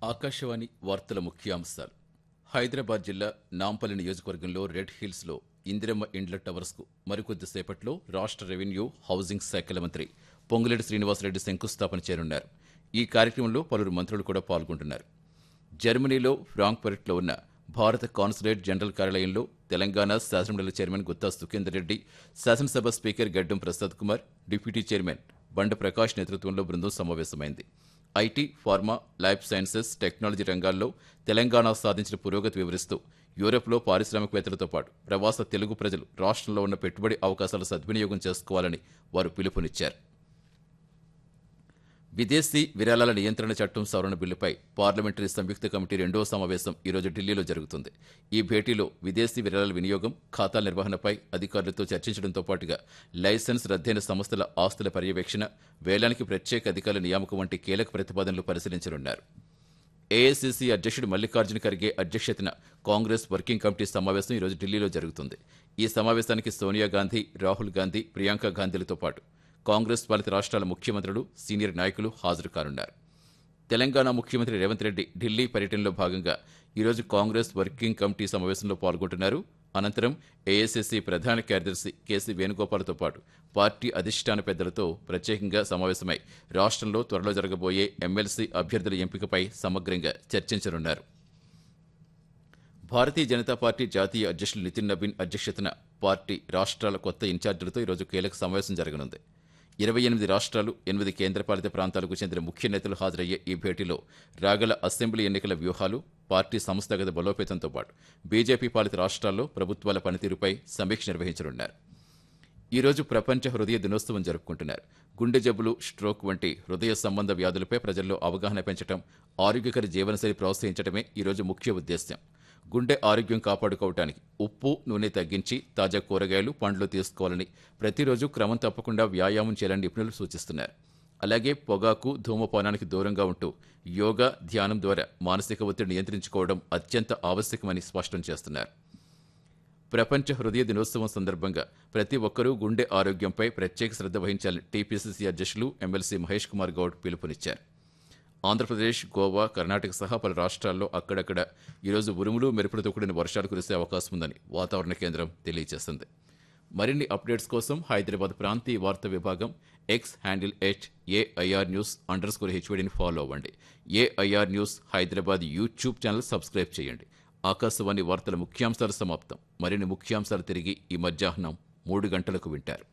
ఆకాశవాణి వార్తల ముఖ్యాంశాలు హైదరాబాద్ జిల్లా నాంపల్లి నియోజకవర్గంలో రెడ్ హిల్స్లో ఇందిరమ్మ ఇండ్ల టవర్స్కు మరికొద్ది సేపట్లో రాష్ట్ర రెవెన్యూ హౌసింగ్ శాఖల మంత్రి పొంగులేటి శ్రీనివాసరెడ్డి శంకుస్థాపన చేయనున్నారు ఈ కార్యక్రమంలో పలువురు మంత్రులు కూడా పాల్గొంటున్నారు జర్మనీలో ఫ్రాంక్ఫర్ట్లో ఉన్న భారత కాన్సులేట్ జనరల్ కార్యాలయంలో తెలంగాణ శాసనమండలి చైర్మన్ గుత్తా సుఖేందర్ రెడ్డి శాసనసభ స్పీకర్ గడ్డం ప్రసాద్ కుమార్ డిప్యూటీ చైర్మన్ బండ ప్రకాష్ నేతృత్వంలో బృందం సమావేశమైంది IT pharma life sciences technology రంగాల్లో తెలంగాణ సాధించిన పురోగతి వివరిస్తూ యూరప్లో పారిశ్రామికవేత్తలతో పాటు ప్రవాస తెలుగు ప్రజలు రాష్ట్రంలో ఉన్న పెట్టుబడి అవకాశాలు సద్వినియోగం చేసుకోవాలని వారు పిలుపునిచ్చారు విదేశీ విరాళాల నియంత్రణ చట్టం సవరణ బిల్లుపై పార్లమెంటరీ సంయుక్త కమిటీ రెండో సమావేశం ఈరోజు ఢిల్లీలో జరుగుతుంది ఈ భేటీలో విదేశీ విరాళాల వినియోగం ఖాతాల నిర్వహణపై అధికారులతో చర్చించడంతో పాటుగా లైసెన్స్ రద్దయిన సంస్థల ఆస్తుల పర్యవేక్షణ వేలానికి ప్రత్యేక అధికారుల నియామకం వంటి కీలక ప్రతిపాదనలు పరిశీలించనున్నారు ఏఐసీసీ అధ్యక్షుడు మల్లికార్జున ఖర్గే అధ్యక్షతన కాంగ్రెస్ వర్కింగ్ కమిటీ సమావేశం ఈరోజు ఢిల్లీలో జరుగుతుంది ఈ సమావేశానికి సోనియా గాంధీ రాహుల్ గాంధీ ప్రియాంక గాంధీలతో పాటు కాంగ్రెస్ పాలిత రాష్ట్రాల ముఖ్యమంత్రులు సీనియర్ నాయకులు హాజరు కానున్నారు తెలంగాణ ముఖ్యమంత్రి రేవంత్ రెడ్డి ఢిల్లీ పర్యటనలో భాగంగా ఈరోజు కాంగ్రెస్ వర్కింగ్ కమిటీ సమావేశంలో పాల్గొంటున్నారు అనంతరం ఏఐసీసీ ప్రధాన కార్యదర్శి కేసీ వేణుగోపాల్తో పాటు పార్టీ అధిష్టాన పెద్దలతో ప్రత్యేకంగా సమావేశమై రాష్ట్రంలో త్వరలో జరగబోయే ఎమ్మెల్సీ అభ్యర్థుల ఎంపికపై సమగ్రంగా చర్చించనున్నారు భారతీయ జనతా పార్టీ జాతీయ అధ్యక్షులు నితిన్ నబీన్ అధ్యక్షతన పార్టీ రాష్ట్రాల కొత్త ఇన్ఛార్జీలతో ఈరోజు కీలక సమావేశం జరగనుంది ఇరవై ఎనిమిది రాష్ట్రాలు ఎనిమిది కేంద్రపాలిత ప్రాంతాలకు చెందిన ముఖ్య నేతలు హాజరయ్యే ఈ భేటీలో రాగల అసెంబ్లీ ఎన్నికల వ్యూహాలు పార్టీ సంస్థాగత బలోపేతంతో పాటు బీజేపీ పాలిత రాష్ట్రాల్లో ప్రభుత్వాల పనితీరుపై సమీక్ష నిర్వహించనున్నారు ఈ రోజు ప్రపంచ హృదయ దినోత్సవం జరుపుకుంటున్నారు గుండె జబ్బులు స్ట్రోక్ వంటి హృదయ సంబంధ వ్యాధులపై ప్రజల్లో అవగాహన పెంచడం ఆరోగ్యకర జీవనశైలి ప్రోత్సహించడమే ఈ రోజు ముఖ్య ఉద్దేశ్యం గుండె ఆరోగ్యం కాపాడుకోవటానికి ఉప్పు నూనె తగ్గించి తాజా కూరగాయలు పండ్లు తీసుకోవాలని ప్రతిరోజు క్రమం తప్పకుండా వ్యాయామం చేయాలని నిపుణులు సూచిస్తున్నారు అలాగే పొగాకు ధూమపానానికి దూరంగా ఉంటూ యోగా ధ్యానం ద్వారా మానసిక ఒత్తిడి నియంత్రించుకోవడం అత్యంత ఆవశ్యకమని స్పష్టం చేస్తున్నారు ప్రపంచ హృదయ దినోత్సవం సందర్భంగా ప్రతి ఒక్కరూ గుండె ఆరోగ్యంపై ప్రత్యేక శ్రద్ధ వహించాలని టీపీసీసీ అధ్యక్షులు ఎమ్మెల్సీ మహేష్ కుమార్ గౌడ్ పిలుపునిచ్చారు ఆంధ్రప్రదేశ్ గోవా కర్ణాటక సహా పలు రాష్ట్రాల్లో అక్కడక్కడ ఈరోజు ఉరుములు మెరుపులతో కూడిన వర్షాలు కురిసే అవకాశం ఉందని వాతావరణ కేంద్రం తెలియజేస్తుంది మరిన్ని అప్డేట్స్ కోసం హైదరాబాద్ ప్రాంతీయ వార్తా విభాగం ఎక్స్ హ్యాండిల్ ఎచ్ ఏఐఆర్ న్యూస్ అండర్ స్కోర్ హెచ్వడిని ఫాలో అవ్వండి AIR news Hyderabad YouTube channel subscribe చేయండి ఆకాశవాణి వార్తల ముఖ్యాంశాలు సమాప్తం మరిన్ని ముఖ్యాంశాలు తిరిగి ఈ మధ్యాహ్నం మూడు గంటలకు వింటారు